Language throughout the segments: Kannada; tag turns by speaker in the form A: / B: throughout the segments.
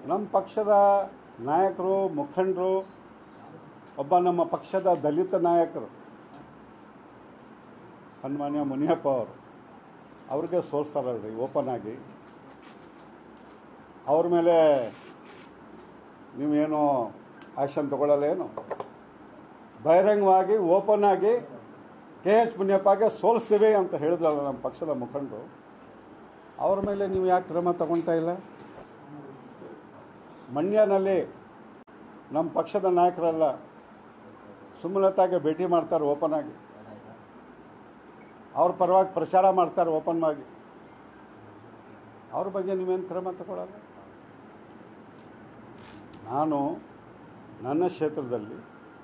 A: ನಮ್ಮ ಪಕ್ಷದ ನಾಯಕರು ಮುಖಂಡರು ಒಬ್ಬ ನಮ್ಮ ಪಕ್ಷದ ದಲಿತ ನಾಯಕರು ಸನ್ಮಾನ್ಯ ಮುನಿಯಪ್ಪ ಅವರು ಅವ್ರಿಗೆ ಸೋಲ್ಸ್ತಾರಲ್ರಿ ಓಪನ್ ಆಗಿ ಅವ್ರ ಮೇಲೆ ನೀವೇನು ಆ್ಯಕ್ಷನ್ ತಗೊಳ್ಳಲ್ಲ ಏನು ಬಹಿರಂಗವಾಗಿ ಓಪನ್ ಆಗಿ ಕೆ ಎಚ್ ಮುನಿಯಪ್ಪಗೆ ಸೋಲಿಸ್ತೀವಿ ಅಂತ ಹೇಳಿದ್ರಲ್ಲ ನಮ್ಮ ಪಕ್ಷದ ಮುಖಂಡರು ಅವ್ರ ಮೇಲೆ ನೀವು ಯಾಕೆ ಕ್ರಮ ತಗೊಳ್ತಾ ಇಲ್ಲ ಮಂಡ್ಯನಲ್ಲಿ ನಮ್ಮ ಪಕ್ಷದ ನಾಯಕರೆಲ್ಲ ಸುಮಲತಾಗೆ ಭೇಟಿ ಮಾಡ್ತಾರೆ ಓಪನ್ ಆಗಿ ಅವ್ರ ಪರವಾಗಿ ಪ್ರಚಾರ ಮಾಡ್ತಾರೆ ಓಪನ್ ಆಗಿ ಅವ್ರ ಬಗ್ಗೆ ನೀವೇನು ಕ್ರಮ ತಗೊಳ್ಳಲ್ಲ ನಾನು ನನ್ನ ಕ್ಷೇತ್ರದಲ್ಲಿ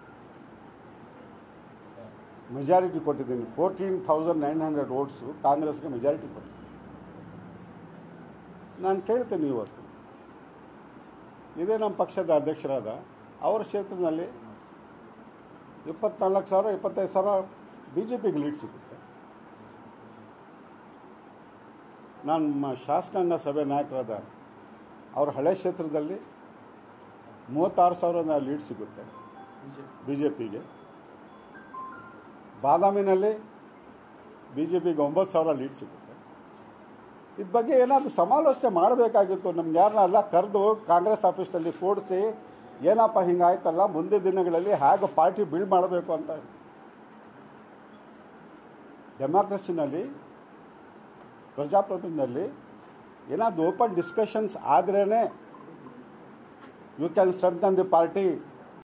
A: ಮೆಜಾರಿಟಿ ಕೊಟ್ಟಿದ್ದೀನಿ fourteen thousand nine hundred votes ಕಾಂಗ್ರೆಸ್ಗೆ ಮೆಜಾರಿಟಿ ಕೊಟ್ಟಿದ್ದೀನಿ ನಾನು ಕೇಳ್ತೇನೆ ಇವತ್ತು ಇದೇ ನಮ್ಮ ಪಕ್ಷದ ಅಧ್ಯಕ್ಷರಾದ ಅವರ ಕ್ಷೇತ್ರದಲ್ಲಿ ಇಪ್ಪತ್ನಾಲ್ಕು ಸಾವಿರ ಇಪ್ಪತ್ತೈದು ಸಾವಿರ ಬಿ ಜೆ ಪಿಗೆ ಲೀಡ್ ಸಿಗುತ್ತೆ ನಾನು ನಮ್ಮ ಶಾಸಕಾಂಗ ಸಭೆ ನಾಯಕರಾದ ಅವ್ರ ಹಳೆ ಕ್ಷೇತ್ರದಲ್ಲಿ ಮೂವತ್ತಾರು ಸಾವಿರ ಲೀಡ್ ಸಿಗುತ್ತೆ ಬಿ ಜೆ ಪಿಗೆ ಬಾದಾಮಿನಲ್ಲಿ ಬಿ ಜೆ ಪಿಗೆ ಒಂಬತ್ತು ಸಾವಿರ ಲೀಡ್ ಸಿಗುತ್ತೆ ಇದ್ರ ಬಗ್ಗೆ ಏನಾದರೂ ಸಮಾಲೋಚನೆ ಮಾಡಬೇಕಾಗಿತ್ತು ನಮ್ಗೆ ಯಾರನ್ನೆಲ್ಲ ಕರೆದು ಕಾಂಗ್ರೆಸ್ ಆಫೀಸ್ನಲ್ಲಿ ಕೂಡಿಸಿ ಏನಪ್ಪ ಹಿಂಗಾಯ್ತಲ್ಲ ಮುಂದೆ ದಿನಗಳಲ್ಲಿ ಹೇಗೆ ಪಾರ್ಟಿ ಬಿಲ್ಡ್ ಮಾಡಬೇಕು ಅಂತ ಡೆಮಾಕ್ರಸಿನಲ್ಲಿ ಪ್ರಜಾಪ್ರಭುತ್ವದಲ್ಲಿ ಏನಾದರೂ ಓಪನ್ ಡಿಸ್ಕಷನ್ಸ್ ಆದ್ರೇ you can strengthen the party